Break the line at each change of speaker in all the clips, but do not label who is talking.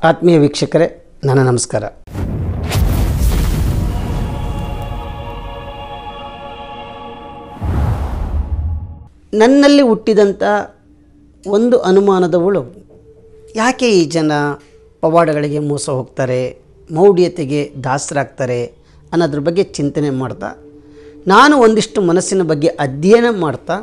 ಆತ್ಮೀಯ ವೀಕ್ಷಕರೇ ನನ್ನ ನಮಸ್ಕಾರ ನನ್ನಲ್ಲಿ ಹುಟ್ಟಿದಂಥ ಒಂದು ಅನುಮಾನದವಳು ಯಾಕೆ ಈ ಜನ ಪವಾಡಗಳಿಗೆ ಮೋಸ ಹೋಗ್ತಾರೆ ಮೌಢ್ಯತೆಗೆ ದಾಸರಾಗ್ತಾರೆ ಅನ್ನೋದ್ರ ಬಗ್ಗೆ ಚಿಂತನೆ ಮಾಡ್ತಾ ನಾನು ಒಂದಿಷ್ಟು ಮನಸ್ಸಿನ ಬಗ್ಗೆ ಅಧ್ಯಯನ ಮಾಡ್ತಾ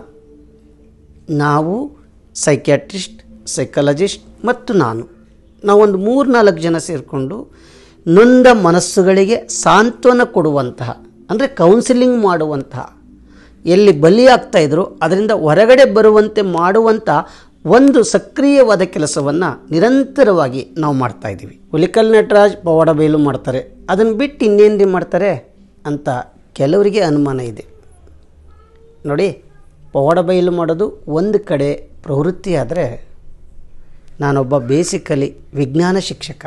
ನಾವು ಸೈಕ್ಯಾಟ್ರಿಸ್ಟ್ ಸೈಕಾಲಜಿಸ್ಟ್ ಮತ್ತು ನಾನು ನಾವೊಂದು ಮೂರು ನಾಲ್ಕು ಜನ ಸೇರಿಕೊಂಡು ನೊಂದ ಮನಸ್ಸುಗಳಿಗೆ ಸಾಂತ್ವನ ಕೊಡುವಂತಹ ಅಂದರೆ ಕೌನ್ಸಿಲಿಂಗ್ ಮಾಡುವಂತಹ ಎಲ್ಲಿ ಬಲಿಯಾಗ್ತಾ ಇದ್ರು ಅದರಿಂದ ಹೊರಗಡೆ ಬರುವಂತೆ ಮಾಡುವಂಥ ಒಂದು ಸಕ್ರಿಯವಾದ ಕೆಲಸವನ್ನು ನಿರಂತರವಾಗಿ ನಾವು ಮಾಡ್ತಾ ಇದ್ದೀವಿ ಹುಲಿಕಲ್ ನಟರಾಜ್ ಪವಾಡ ಬಯಲು ಮಾಡ್ತಾರೆ ಅದನ್ನು ಬಿಟ್ಟು ಇನ್ನೇನು ಮಾಡ್ತಾರೆ ಅಂತ ಕೆಲವರಿಗೆ ಅನುಮಾನ ಇದೆ ನೋಡಿ ಪವಾಡ ಬಯಲು ಮಾಡೋದು ಒಂದು ಕಡೆ ಪ್ರವೃತ್ತಿ ಆದರೆ ನಾನೊಬ್ಬ ಬೇಸಿಕಲಿ ವಿಜ್ಞಾನ ಶಿಕ್ಷಕ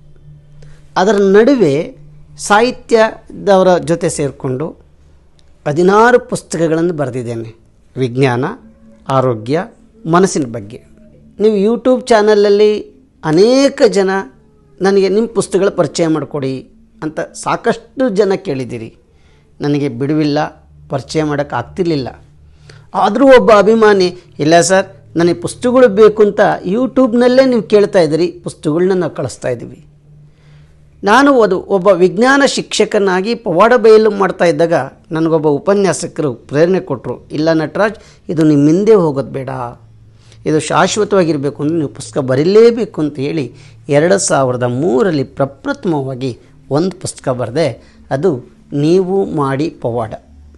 ಅದರ ನಡುವೆ ಸಾಹಿತ್ಯದವರ ಜೊತೆ ಸೇರಿಕೊಂಡು ಹದಿನಾರು ಪುಸ್ತಕಗಳನ್ನು ಬರೆದಿದ್ದೇನೆ ವಿಜ್ಞಾನ ಆರೋಗ್ಯ ಮನಸ್ಸಿನ ಬಗ್ಗೆ ನೀವು ಯೂಟ್ಯೂಬ್ ಚಾನಲಲ್ಲಿ ಅನೇಕ ಜನ ನನಗೆ ನಿಮ್ಮ ಪುಸ್ತಕಗಳ ಪರಿಚಯ ಮಾಡಿಕೊಡಿ ಅಂತ ಸಾಕಷ್ಟು ಜನ ಕೇಳಿದ್ದೀರಿ ನನಗೆ ಬಿಡುವಿಲ್ಲ ಪರಿಚಯ ಮಾಡೋಕ್ಕೆ ಆಗ್ತಿರ್ಲಿಲ್ಲ ಆದರೂ ಒಬ್ಬ ಅಭಿಮಾನಿ ಇಲ್ಲ ಸರ್ ನನಗೆ ಪುಸ್ತಕಗಳು ಬೇಕು ಅಂತ ಯೂಟ್ಯೂಬ್ನಲ್ಲೇ ನೀವು ಕೇಳ್ತಾ ಇದ್ದೀರಿ ಪುಸ್ತಕಗಳನ್ನ ನಾವು ಕಳಿಸ್ತಾ ಇದ್ದೀವಿ ನಾನು ಅದು ಒಬ್ಬ ವಿಜ್ಞಾನ ಶಿಕ್ಷಕನಾಗಿ ಪವಾಡ ಬಯಲು ಮಾಡ್ತಾ ಇದ್ದಾಗ ನನಗೊಬ್ಬ ಉಪನ್ಯಾಸಕರು ಪ್ರೇರಣೆ ಕೊಟ್ಟರು ಇಲ್ಲ ನಟರಾಜ್ ಇದು ನಿಮ್ಮ ಹಿಂದೆ ಹೋಗೋದು ಬೇಡ ಇದು ಶಾಶ್ವತವಾಗಿರಬೇಕು ಅಂದರೆ ನೀವು ಪುಸ್ತಕ ಬರೀಲೇಬೇಕು ಅಂತ ಹೇಳಿ ಎರಡು ಸಾವಿರದ ಮೂರರಲ್ಲಿ ಪ್ರಪ್ರಥಮವಾಗಿ ಒಂದು ಪುಸ್ತಕ ಬರೆದೆ ಅದು ನೀವು ಮಾಡಿ ಪವಾಡ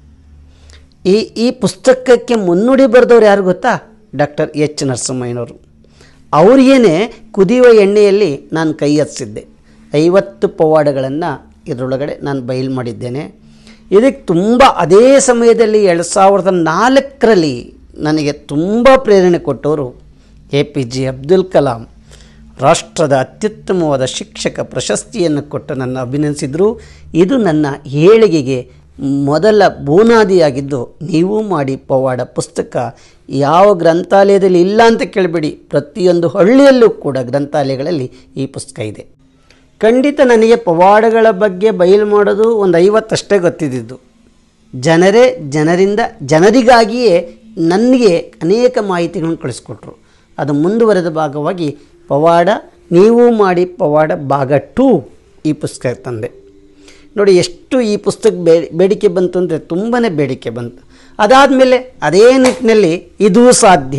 ಈ ಈ ಪುಸ್ತಕಕ್ಕೆ ಮುನ್ನುಡಿ ಬರೆದವ್ರು ಯಾರು ಗೊತ್ತಾ ಡಾಕ್ಟರ್ ಎಚ್ ನರಸಿಂಹಯ್ಯನವರು ಅವ್ರಿಗೇನೆ ಕುದಿಯುವ ಎಣ್ಣೆಯಲ್ಲಿ ನಾನು ಕೈ ಹಚ್ಚಿದ್ದೆ ಐವತ್ತು ಪವಾಡಗಳನ್ನು ಇದರೊಳಗಡೆ ನಾನು ಬಯಲು ಮಾಡಿದ್ದೇನೆ ಇದಕ್ಕೆ ತುಂಬ ಅದೇ ಸಮಯದಲ್ಲಿ ಎರಡು ಸಾವಿರದ ನಾಲ್ಕರಲ್ಲಿ ನನಗೆ ತುಂಬ ಪ್ರೇರಣೆ ಕೊಟ್ಟವರು A P J Abdul Kalam ರಾಷ್ಟ್ರದ ಅತ್ಯುತ್ತಮವಾದ ಶಿಕ್ಷಕ ಪ್ರಶಸ್ತಿಯನ್ನು ಕೊಟ್ಟು ನನ್ನ ಅಭಿನಂದಿಸಿದರು ಇದು ನನ್ನ ಏಳಿಗೆಗೆ ಮೊದಲ ಬೂನಾದಿಯಾಗಿದ್ದು ನೀವು ಮಾಡಿ ಪವಾಡ ಪುಸ್ತಕ ಯಾವ ಗ್ರಂಥಾಲಯದಲ್ಲಿ ಇಲ್ಲ ಅಂತ ಕೇಳಬೇಡಿ ಪ್ರತಿಯೊಂದು ಹಳ್ಳಿಯಲ್ಲೂ ಕೂಡ ಗ್ರಂಥಾಲಯಗಳಲ್ಲಿ ಈ ಪುಸ್ತಕ ಇದೆ ಖಂಡಿತ ನನಗೆ ಪವಾಡಗಳ ಬಗ್ಗೆ ಬಯಲು ಮಾಡೋದು ಒಂದು ಐವತ್ತಷ್ಟೇ ಗೊತ್ತಿದ್ದಿದ್ದು ಜನರೇ ಜನರಿಂದ ಜನರಿಗಾಗಿಯೇ ನನಗೆ ಅನೇಕ ಮಾಹಿತಿಗಳನ್ನು ಕಳಿಸ್ಕೊಟ್ರು ಅದು ಮುಂದುವರೆದ ಭಾಗವಾಗಿ ಪವಾಡ ನೀವು ಮಾಡಿ ಪವಾಡ ಭಾಗ ಟೂ ಈ ಪುಸ್ತಕ ತಂದೆ ನೋಡಿ ಎಷ್ಟು ಈ ಪುಸ್ತಕ ಬೇ ಬೇಡಿಕೆ ಬಂತು ಅಂದರೆ ತುಂಬಾ ಬೇಡಿಕೆ ಬಂತು ಅದಾದಮೇಲೆ ಅದೇ ನಿಟ್ಟಿನಲ್ಲಿ ಇದೂ ಸಾಧ್ಯ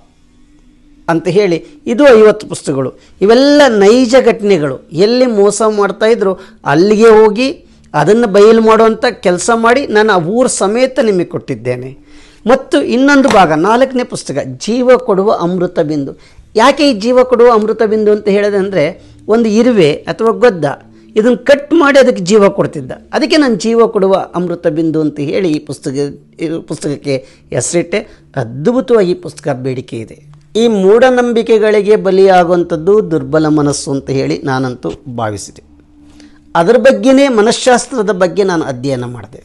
ಅಂತ ಹೇಳಿ ಇದು ಐವತ್ತು ಪುಸ್ತಕಗಳು ಇವೆಲ್ಲ ನೈಜ ಘಟನೆಗಳು ಎಲ್ಲಿ ಮೋಸ ಮಾಡ್ತಾಯಿದ್ರು ಅಲ್ಲಿಗೆ ಹೋಗಿ ಅದನ್ನು ಬಯಲು ಮಾಡುವಂಥ ಕೆಲಸ ಮಾಡಿ ನಾನು ಆ ಊರು ಸಮೇತ ನಿಮಗೆ ಕೊಟ್ಟಿದ್ದೇನೆ ಮತ್ತು ಇನ್ನೊಂದು ಭಾಗ ನಾಲ್ಕನೇ ಪುಸ್ತಕ ಜೀವ ಕೊಡುವ ಅಮೃತ ಬಿಂದು ಯಾಕೆ ಈ ಜೀವ ಕೊಡುವ ಅಮೃತ ಬಿಂದು ಅಂತ ಹೇಳಿದಂದರೆ ಒಂದು ಇರುವೆ ಅಥವಾ ಗೊದ್ದ ಇದನ್ನು ಕಟ್ ಮಾಡಿ ಅದಕ್ಕೆ ಜೀವ ಕೊಡ್ತಿದ್ದ ಅದಕ್ಕೆ ನಾನು ಜೀವ ಕೊಡುವ ಅಮೃತ ಬಿಂದು ಅಂತ ಹೇಳಿ ಈ ಪುಸ್ತಕ ಈ ಪುಸ್ತಕಕ್ಕೆ ಹೆಸರಿಟ್ಟೆ ಅದ್ಭುತವಾಗಿ ಈ ಪುಸ್ತಕ ಬೇಡಿಕೆ ಇದೆ ಈ ಮೂಢನಂಬಿಕೆಗಳಿಗೆ ಬಲಿಯಾಗುವಂಥದ್ದು ದುರ್ಬಲ ಮನಸ್ಸು ಅಂತ ಹೇಳಿ ನಾನಂತೂ ಭಾವಿಸಿದೆ ಅದರ ಬಗ್ಗೆನೇ ಮನಃಶಾಸ್ತ್ರದ ಬಗ್ಗೆ ನಾನು ಅಧ್ಯಯನ ಮಾಡಿದೆ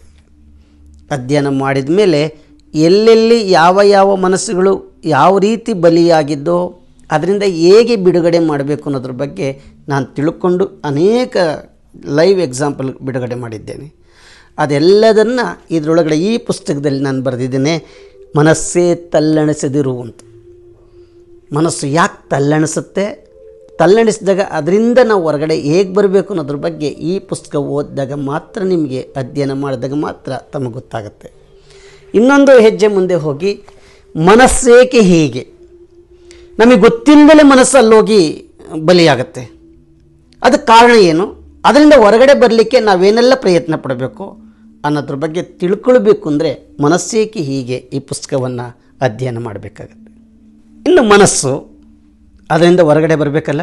ಅಧ್ಯಯನ ಮಾಡಿದ ಮೇಲೆ ಎಲ್ಲೆಲ್ಲಿ ಯಾವ ಯಾವ ಮನಸ್ಸುಗಳು ಯಾವ ರೀತಿ ಬಲಿಯಾಗಿದ್ದೋ ಅದರಿಂದ ಹೇಗೆ ಬಿಡುಗಡೆ ಮಾಡಬೇಕು ಅನ್ನೋದ್ರ ಬಗ್ಗೆ ನಾನು ತಿಳ್ಕೊಂಡು ಅನೇಕ ಲೈವ್ ಎಕ್ಸಾಂಪಲ್ ಬಿಡುಗಡೆ ಮಾಡಿದ್ದೇನೆ ಅದೆಲ್ಲದನ್ನು ಇದರೊಳಗಡೆ ಈ ಪುಸ್ತಕದಲ್ಲಿ ನಾನು ಬರೆದಿದ್ದೇನೆ ಮನಸ್ಸೇ ತಲ್ಲಣಿಸದಿರು ಅಂತ ಮನಸ್ಸು ಯಾಕೆ ತಲ್ಲಣಿಸುತ್ತೆ ತಲ್ಲಣಿಸಿದಾಗ ಅದರಿಂದ ನಾವು ಹೊರಗಡೆ ಹೇಗೆ ಬರಬೇಕು ಅನ್ನೋದ್ರ ಬಗ್ಗೆ ಈ ಪುಸ್ತಕ ಓದಿದಾಗ ಮಾತ್ರ ನಿಮಗೆ ಅಧ್ಯಯನ ಮಾಡಿದಾಗ ಮಾತ್ರ ತಮಗೆ ಗೊತ್ತಾಗುತ್ತೆ ಇನ್ನೊಂದು ಹೆಜ್ಜೆ ಮುಂದೆ ಹೋಗಿ ಮನಸ್ಸೇಕೆ ಹೀಗೆ ನಮಗೆ ಗೊತ್ತಿಲ್ಲದಲೇ ಮನಸ್ಸಲ್ಲೋಗಿ ಬಲಿಯಾಗತ್ತೆ ಅದಕ್ಕೆ ಕಾರಣ ಏನು ಅದರಿಂದ ಹೊರಗಡೆ ಬರಲಿಕ್ಕೆ ನಾವೇನೆಲ್ಲ ಪ್ರಯತ್ನ ಪಡಬೇಕು ಅನ್ನೋದ್ರ ಬಗ್ಗೆ ತಿಳ್ಕೊಳ್ಬೇಕು ಅಂದರೆ ಮನಸ್ಸೇಕೆ ಹೀಗೆ ಈ ಪುಸ್ತಕವನ್ನು ಅಧ್ಯಯನ ಮಾಡಬೇಕಾಗತ್ತೆ ಇನ್ನು ಮನಸ್ಸು ಅದರಿಂದ ಹೊರಗಡೆ ಬರಬೇಕಲ್ಲ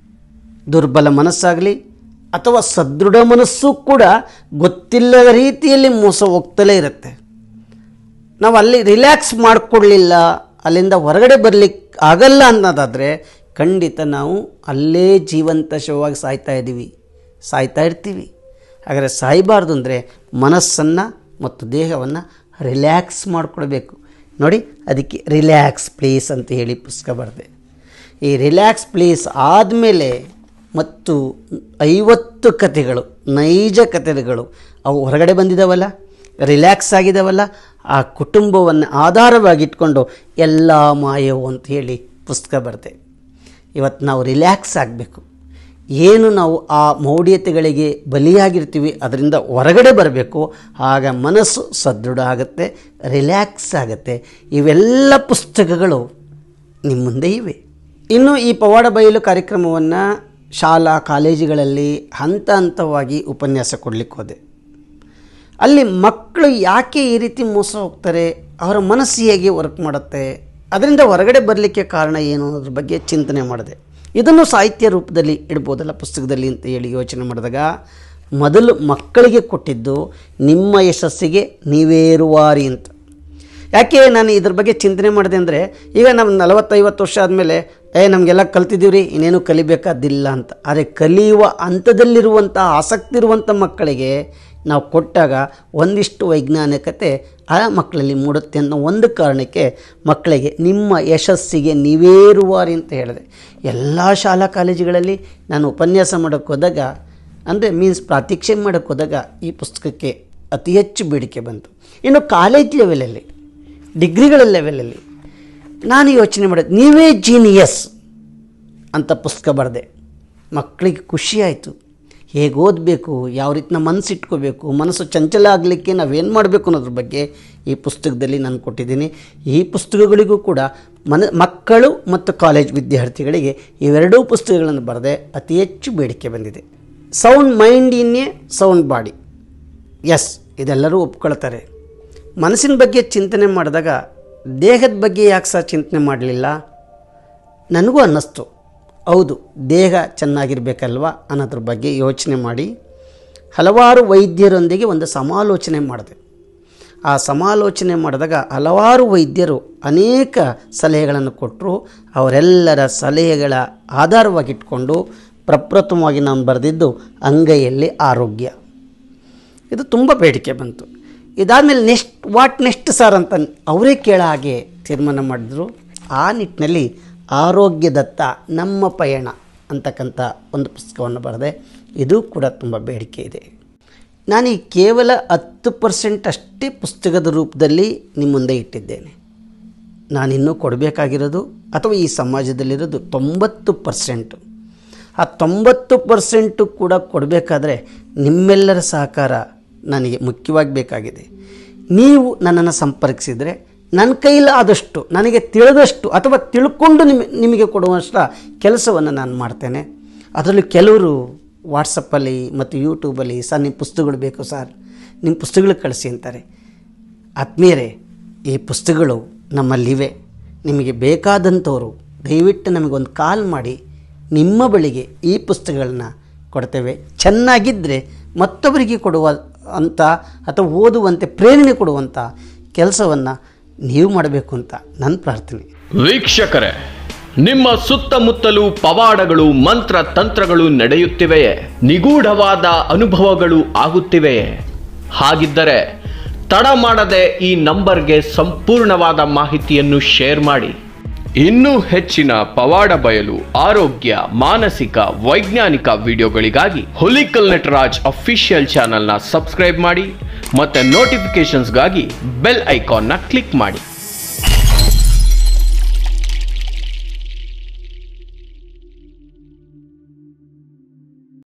ದುರ್ಬಲ ಮನಸ್ಸಾಗಲಿ ಅಥವಾ ಸದೃಢ ಮನಸ್ಸು ಕೂಡ ಗೊತ್ತಿಲ್ಲದ ರೀತಿಯಲ್ಲಿ ಮೋಸ ಹೋಗ್ತಲೇ ಇರುತ್ತೆ ನಾವು ಅಲ್ಲಿ ರಿಲ್ಯಾಕ್ಸ್ ಮಾಡಿಕೊಡ್ಲಿಲ್ಲ ಅಲ್ಲಿಂದ ಹೊರಗಡೆ ಬರಲಿಕ್ಕೆ ಆಗಲ್ಲ ಅನ್ನೋದಾದರೆ ಖಂಡಿತ ನಾವು ಅಲ್ಲೇ ಜೀವಂತ ಶವವಾಗಿ ಸಾಯ್ತಾ ಇದ್ದೀವಿ ಸಾಯ್ತಾ ಇರ್ತೀವಿ ಹಾಗಾದರೆ ಸಾಯಬಾರ್ದು ಅಂದರೆ ಮನಸ್ಸನ್ನು ಮತ್ತು ದೇಹವನ್ನು ರಿಲ್ಯಾಕ್ಸ್ ಮಾಡಿಕೊಡ್ಬೇಕು ನೋಡಿ ಅದಕ್ಕೆ ರಿಲ್ಯಾಕ್ಸ್ ಪ್ಲೇಸ್ ಅಂತ ಹೇಳಿ ಪುಸ್ತಕ ಬರೆದೆ ಈ ರಿಲ್ಯಾಕ್ಸ್ ಪ್ಲೇಸ್ ಆದಮೇಲೆ ಮತ್ತು ಐವತ್ತು ಕಥೆಗಳು ನೈಜ ಕಥೆಗಳು ಅವು ಹೊರಗಡೆ ಬಂದಿದ್ದಾವಲ್ಲ ರಿಲ್ಯಾಕ್ಸ್ ಆಗಿದ್ದಾವಲ್ಲ ಆ ಕುಟುಂಬವನ್ನು ಆಧಾರವಾಗಿಟ್ಕೊಂಡು ಎಲ್ಲ ಮಾಯವು ಅಂತ ಹೇಳಿ ಪುಸ್ತಕ ಬರುತ್ತೆ ಇವತ್ತು ನಾವು ರಿಲ್ಯಾಕ್ಸ್ ಆಗಬೇಕು ಏನು ನಾವು ಆ ಮೌಢ್ಯತೆಗಳಿಗೆ ಬಲಿಯಾಗಿರ್ತೀವಿ ಅದರಿಂದ ಹೊರಗಡೆ ಬರಬೇಕು ಆಗ ಮನಸ್ಸು ಸದೃಢ ಆಗುತ್ತೆ ರಿಲ್ಯಾಕ್ಸ್ ಆಗುತ್ತೆ ಇವೆಲ್ಲ ಪುಸ್ತಕಗಳು ನಿಮ್ಮ ಮುಂದೆ ಇವೆ ಇನ್ನು ಈ ಪವಾಡ ಬಯಲು ಕಾರ್ಯಕ್ರಮವನ್ನು ಶಾಲಾ ಕಾಲೇಜುಗಳಲ್ಲಿ ಹಂತ ಹಂತವಾಗಿ ಉಪನ್ಯಾಸ ಕೊಡಲಿಕ್ಕೆ ಹೋದೆ ಅಲ್ಲಿ ಮಕ್ಕಳು ಯಾಕೆ ಈ ರೀತಿ ಮೋಸ ಹೋಗ್ತಾರೆ ಅವರ ಮನಸ್ಸು ಹೇಗೆ ವರ್ಕ್ ಮಾಡುತ್ತೆ ಅದರಿಂದ ಹೊರಗಡೆ ಬರಲಿಕ್ಕೆ ಕಾರಣ ಏನು ಅನ್ನೋದ್ರ ಬಗ್ಗೆ ಚಿಂತನೆ ಮಾಡಿದೆ ಇದನ್ನು ಸಾಹಿತ್ಯ ರೂಪದಲ್ಲಿ ಇಡ್ಬೋದಲ್ಲ ಪುಸ್ತಕದಲ್ಲಿ ಅಂತ ಹೇಳಿ ಯೋಚನೆ ಮಾಡಿದಾಗ ಮೊದಲು ಮಕ್ಕಳಿಗೆ ಕೊಟ್ಟಿದ್ದು ನಿಮ್ಮ ಯಶಸ್ಸಿಗೆ ನೀವೇ ರೂವಾರಿ ಅಂತ ಯಾಕೆ ನಾನು ಇದ್ರ ಬಗ್ಗೆ ಚಿಂತನೆ ಮಾಡಿದೆ ಅಂದರೆ ಈಗ ನಮ್ಮ ನಲವತ್ತೈವತ್ತು ವರ್ಷ ಆದಮೇಲೆ ಏ ನಮಗೆಲ್ಲ ಕಲ್ತಿದ್ದೀವಿ ರೀ ಇನ್ನೇನು ಕಲಿಬೇಕಾದಿಲ್ಲ ಅಂತ ಆದರೆ ಕಲಿಯುವ ಹಂತದಲ್ಲಿರುವಂಥ ಆಸಕ್ತಿ ಇರುವಂಥ ಮಕ್ಕಳಿಗೆ ನಾವು ಕೊಟ್ಟಾಗ ಒಂದಿಷ್ಟು ವೈಜ್ಞಾನಿಕತೆ ಆ ಮಕ್ಕಳಲ್ಲಿ ಮೂಡುತ್ತೆ ಅನ್ನೋ ಒಂದು ಕಾರಣಕ್ಕೆ ಮಕ್ಕಳಿಗೆ ನಿಮ್ಮ ಯಶಸ್ಸಿಗೆ ನೀವೇ ರೂವಾರಿ ಅಂತ ಹೇಳಿದೆ ಎಲ್ಲ ಶಾಲಾ ಕಾಲೇಜುಗಳಲ್ಲಿ ನಾನು ಉಪನ್ಯಾಸ ಮಾಡೋಕ್ಕೆ ಹೋದಾಗ ಅಂದರೆ ಮೀನ್ಸ್ ಪ್ರಾತ್ಯಕ್ಷೆ ಮಾಡೋಕ್ಕೆ ಹೋದಾಗ ಈ ಪುಸ್ತಕಕ್ಕೆ ಅತಿ ಹೆಚ್ಚು ಬೇಡಿಕೆ ಬಂತು ಇನ್ನು ಕಾಲೇಜ್ ಲೆವೆಲಲ್ಲಿ ಡಿಗ್ರಿಗಳ ಲೆವೆಲಲ್ಲಿ ನಾನು ಯೋಚನೆ ಮಾಡಿದೆ ನೀವೇ ಜೀನಿಯಸ್ ಅಂತ ಪುಸ್ತಕ ಬರೆದೆ ಮಕ್ಕಳಿಗೆ ಖುಷಿ ಆಯಿತು ಹೇಗೆ ಓದಬೇಕು ಯಾವ ರೀತಿ ನಮ್ಮ ಮನಸ್ಸು ಇಟ್ಕೋಬೇಕು ಮನಸ್ಸು ಚಂಚಲ ಆಗಲಿಕ್ಕೆ ನಾವೇನು ಮಾಡಬೇಕು ಅನ್ನೋದ್ರ ಬಗ್ಗೆ ಈ ಪುಸ್ತಕದಲ್ಲಿ ನಾನು ಕೊಟ್ಟಿದ್ದೀನಿ ಈ ಪುಸ್ತಕಗಳಿಗೂ ಕೂಡ ಮನ ಮಕ್ಕಳು ಮತ್ತು ಕಾಲೇಜ್ ವಿದ್ಯಾರ್ಥಿಗಳಿಗೆ ಇವೆರಡೂ ಪುಸ್ತಕಗಳನ್ನು ಬರೆದೆ ಅತಿ ಹೆಚ್ಚು ಬೇಡಿಕೆ ಬಂದಿದೆ sound mind in a sound body is ಇದೆಲ್ಲರೂ ಒಪ್ಕೊಳ್ತಾರೆ ಮನಸ್ಸಿನ ಬಗ್ಗೆ ಚಿಂತನೆ ಮಾಡಿದಾಗ ದೇಹದ ಬಗ್ಗೆ ಯಾಕೆ ಸಹ ಚಿಂತನೆ ಮಾಡಲಿಲ್ಲ ನನಗೂ ಅನ್ನಿಸ್ತು ಹೌದು ದೇಹ ಚೆನ್ನಾಗಿರಬೇಕಲ್ವ ಅನ್ನೋದ್ರ ಬಗ್ಗೆ ಯೋಚನೆ ಮಾಡಿ ಹಲವಾರು ವೈದ್ಯರೊಂದಿಗೆ ಒಂದು ಸಮಾಲೋಚನೆ ಮಾಡಿದೆ ಆ ಸಮಾಲೋಚನೆ ಮಾಡಿದಾಗ ಹಲವಾರು ವೈದ್ಯರು ಅನೇಕ ಸಲಹೆಗಳನ್ನು ಕೊಟ್ಟರು ಅವರೆಲ್ಲರ ಸಲಹೆಗಳ ಆಧಾರವಾಗಿಟ್ಕೊಂಡು ಪ್ರಪ್ರಥಮವಾಗಿ ನಾನು ಬರೆದಿದ್ದು ಅಂಗೈಯಲ್ಲಿ ಆರೋಗ್ಯ ಇದು ತುಂಬ ಬೇಡಿಕೆ ಬಂತು ಇದಾದಮೇಲೆ ನೆಕ್ಸ್ಟ್ ವಾಟ್ ನೆಕ್ಸ್ಟ್ ಸರ್ ಅಂತ ಅವರೇ ಕೇಳ ಹಾಗೆ ತೀರ್ಮಾನ ಮಾಡಿದ್ರು ಆ ನಿಟ್ಟಿನಲ್ಲಿ ಆರೋಗ್ಯದತ್ತ ನಮ್ಮ ಪಯಣ ಅಂತಕ್ಕಂಥ ಒಂದು ಪುಸ್ತಕವನ್ನು ಬರೆದೆ ಇದು ಕೂಡ ತುಂಬ ಬೇಡಿಕೆ ಇದೆ ನಾನು ಈ ಕೇವಲ ಹತ್ತು ಪರ್ಸೆಂಟ್ ಅಷ್ಟೇ ಪುಸ್ತಕದ ರೂಪದಲ್ಲಿ ನಿಮ್ಮ ಮುಂದೆ ಇಟ್ಟಿದ್ದೇನೆ ನಾನಿನ್ನೂ ಕೊಡಬೇಕಾಗಿರೋದು ಅಥವಾ ಈ ಸಮಾಜದಲ್ಲಿರೋದು ತೊಂಬತ್ತು ಪರ್ಸೆಂಟು ಆ ತೊಂಬತ್ತು ಪರ್ಸೆಂಟು ಕೂಡ ಕೊಡಬೇಕಾದ್ರೆ ನಿಮ್ಮೆಲ್ಲರ ಸಹಕಾರ ನನಗೆ ಮುಖ್ಯವಾಗಿ ಬೇಕಾಗಿದೆ ನೀವು ನನ್ನನ್ನು ಸಂಪರ್ಕಿಸಿದರೆ ನನ್ನ ಕೈಲಾದಷ್ಟು ನನಗೆ ತಿಳಿದಷ್ಟು ಅಥವಾ ತಿಳ್ಕೊಂಡು ನಿಮ ನಿಮಗೆ ಕೊಡುವಷ್ಟ ಕೆಲಸವನ್ನು ನಾನು ಮಾಡ್ತೇನೆ ಅದರಲ್ಲಿ ಕೆಲವರು ವಾಟ್ಸಪ್ಪಲ್ಲಿ ಮತ್ತು ಯೂಟ್ಯೂಬಲ್ಲಿ ಸರ್ ನಿಮ್ಮ ಪುಸ್ತಕಗಳು ಬೇಕು ಸರ್ ನಿಮ್ಮ ಪುಸ್ತಕಗಳು ಕಳಿಸಿ ಅಂತಾರೆ ಆತ್ಮೀಯರೇ ಈ ಪುಸ್ತಕಗಳು ನಮ್ಮಲ್ಲಿವೆ ನಿಮಗೆ ಬೇಕಾದಂಥವರು ದಯವಿಟ್ಟು ನಮಗೊಂದು ಕಾಲ್ ಮಾಡಿ ನಿಮ್ಮ ಬಳಿಗೆ ಈ ಪುಸ್ತಕಗಳನ್ನ ಕೊಡ್ತೇವೆ ಚೆನ್ನಾಗಿದ್ದರೆ ಮತ್ತೊಬ್ಬರಿಗೆ ಕೊಡುವ ಅಂತ ಅಥವಾ ಓದುವಂತೆ ಪ್ರೇರಣೆ ಕೊಡುವಂಥ ಕೆಲಸವನ್ನು ನೀವು ಮಾಡಬೇಕು ಅಂತ ನನ್ನ ಪ್ರಾರ್ಥನೆ
ವೀಕ್ಷಕರೇ ನಿಮ್ಮ ಸುತ್ತಮುತ್ತಲೂ ಪವಾಡಗಳು ಮಂತ್ರ ತಂತ್ರಗಳು ನಡೆಯುತ್ತಿವೆಯೇ ನಿಗೂಢವಾದ ಅನುಭವಗಳು ಆಗುತ್ತಿವೆಯೇ ಹಾಗಿದ್ದರೆ ತಡ ಮಾಡದೆ ಈ ನಂಬರ್ಗೆ ಸಂಪೂರ್ಣವಾದ ಮಾಹಿತಿಯನ್ನು ಶೇರ್ ಮಾಡಿ ಇನ್ನೂ ಹೆಚ್ಚಿನ ಪವಾಡ ಬಯಲು ಆರೋಗ್ಯ ಮಾನಸಿಕ ವೈಜ್ಞಾನಿಕ ವಿಡಿಯೋಗಳಿಗಾಗಿ ಹುಲಿಕಲ್ ನಟರಾಜ್ ಅಫಿಷಿಯಲ್ ಚಾನೆಲ್ನ ಸಬ್ಸ್ಕ್ರೈಬ್ ಮಾಡಿ ಮತ್ತೆ ನೋಟಿಫಿಕೇಶನ್ಸ್ಗಾಗಿ ಬೆಲ್ ಐಕಾನ್ನ ಕ್ಲಿಕ್ ಮಾಡಿ